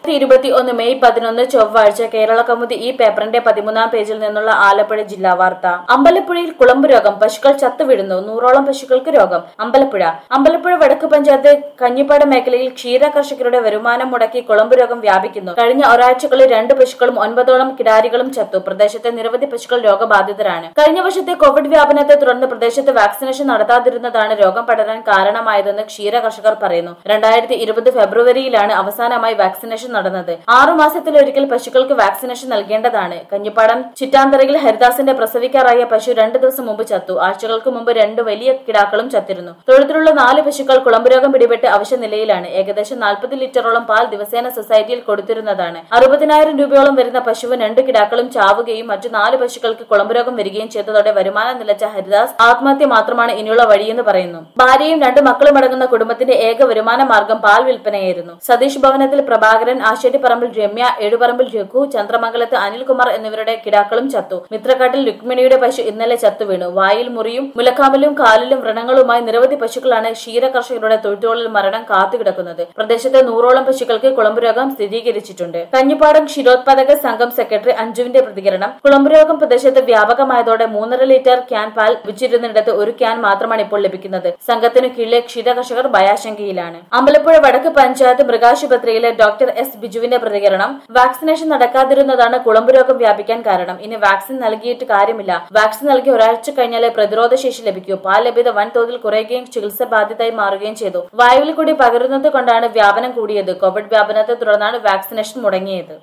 ഇരുപത്തി ഒന്ന് മെയ് പതിനൊന്ന് ചൊവ്വാഴ്ച കേരള കൗമുദി ഈ പേപ്പറിന്റെ പതിമൂന്നാം പേജിൽ നിന്നുള്ള ആലപ്പുഴ ജില്ലാ വാർത്ത അമ്പലപ്പുഴയിൽ കുളമ്പ് രോഗം പശുക്കൾ ചത്തുവിടുന്നു നൂറോളം പശുക്കൾക്ക് രോഗം അമ്പലപ്പുഴ അമ്പലപ്പുഴ വടക്ക് പഞ്ചായത്ത് കഞ്ഞിപ്പാട് മേഖലയിൽ ക്ഷീര കർഷകരുടെ വരുമാനം മുടക്കി കുളമ്പ് രോഗം വ്യാപിക്കുന്നു കഴിഞ്ഞ ഒരാഴ്ചകളിൽ രണ്ട് പശുക്കളും ഒൻപതോളം കിടാരികളും ചത്തു പ്രദേശത്തെ നിരവധി പശുക്കൾ രോഗബാധിതരാണ് കഴിഞ്ഞ വർഷത്തെ കോവിഡ് വ്യാപനത്തെ തുടർന്ന് പ്രദേശത്ത് വാക്സിനേഷൻ നടത്താതിരുന്നതാണ് രോഗം പടരാൻ കാരണമായതെന്ന് ക്ഷീര കർഷകർ പറയുന്നു രണ്ടായിരത്തി ഇരുപത് ഫെബ്രുവരിയിലാണ് അവസാനമായി വാക്സിനേഷൻ നടന്നത് ആറു മാസത്തിലൊരിക്കൽ പശുക്കൾക്ക് വാക്സിനേഷൻ നൽകേണ്ടതാണ് കഞ്ഞിപ്പാടം ചിറ്റാന്തറയിൽ ഹരിദാസിന്റെ പ്രസവിക്കാറായ പശു രണ്ടു ദിവസം മുമ്പ് ചത്തു ആഴ്ചകൾക്ക് മുമ്പ് രണ്ട് വലിയ കിടാക്കളും ചത്തിരുന്നു തൊഴുത്തിലുള്ള നാല് പശുക്കൾ കുളമ്പ് രോഗം പിടിപെട്ട് അവശ നിലയിലാണ് ഏകദേശം നാൽപ്പത് ലിറ്ററോളം പാൽ ദിവസേന സൊസൈറ്റിയിൽ കൊടുത്തിരുന്നതാണ് അറുപതിനായിരം രൂപയോളം വരുന്ന പശുവും രണ്ട് കിടാക്കളും ചാവുകയും മറ്റു നാല് പശുക്കൾക്ക് കുളമ്പ് രോഗം വരികയും ചെയ്തതോടെ വരുമാനം നിലച്ച ഹരിദാസ് ആത്മഹത്യ മാത്രമാണ് ഇനിയുള്ള വഴിയെന്ന് പറയുന്നു ഭാര്യയും രണ്ട് മക്കളും അടങ്ങുന്ന കുടുംബത്തിന്റെ ഏക വരുമാന മാർഗം പാൽ വിൽപ്പനയായിരുന്നു സതീഷ് ഭവനത്തിൽ പ്രഭാകരൻ ആശേട്ടിപ്പറമ്പിൽ രമ്യ ഏഴുപറമ്പിൽ രഘു ചന്ദ്രമംഗലത്ത് അനിൽകുമാർ എന്നിവരുടെ കിടാക്കളും ചത്തു മിത്രക്കാട്ടിൽ രുക്മിണിയുടെ പശു ഇന്നലെ ചത്തുവീണു വായിൽ മുറിയും മുലക്കാമലും കാലിലും വ്രണങ്ങളുമായി നിരവധി പശുക്കളാണ് ക്ഷീര കർഷകരുടെ തൊഴുത്തുകളിൽ മരണം കാത്തുകിടക്കുന്നത് പ്രദേശത്തെ നൂറോളം പശുക്കൾക്ക് കുളമ്പ് രോഗം സ്ഥിരീകരിച്ചിട്ടുണ്ട് കഞ്ഞിപ്പാടം ക്ഷീരോത്പാദക സംഘം സെക്രട്ടറി അഞ്ജുവിന്റെ പ്രതികരണം കുളമ്പ് രോഗം പ്രദേശത്ത് വ്യാപകമായതോടെ മൂന്നര ലിറ്റർ ക്യാൻ പാൽ വിച്ചിരുന്നിടത്ത് ഒരു ക്യാൻ മാത്രമാണ് ഇപ്പോൾ ലഭിക്കുന്നത് സംഘത്തിനു കീഴിലെ ക്ഷീര കർഷകർ ഭയാശങ്കയിലാണ് അമ്പലപ്പുഴ വടക്ക് പഞ്ചായത്ത് മൃഗാശുപത്രിയിലെ ഡോക്ടർ എസ് ബിജുവിന്റെ പ്രതികരണം വാക്സിനേഷൻ നടക്കാതിരുന്നതാണ് കുളമ്പ് രോഗം വ്യാപിക്കാൻ കാരണം ഇനി വാക്സിൻ നൽകിയിട്ട് കാര്യമില്ല വാക്സിൻ നൽകി ഒരാഴ്ച കഴിഞ്ഞാലേ പ്രതിരോധ ശേഷി ലഭിക്കൂ പാൽ ലഭ്യത വൻതോതിൽ കുറയുകയും ചികിത്സ ബാധ്യതയായി മാറുകയും ചെയ്തു വായുവിൽ കൂടി പകരുന്നത് കൊണ്ടാണ് വ്യാപനം കൂടിയത് കോവിഡ് വ്യാപനത്തെ തുടർന്നാണ് വാക്സിനേഷൻ മുടങ്ങിയത്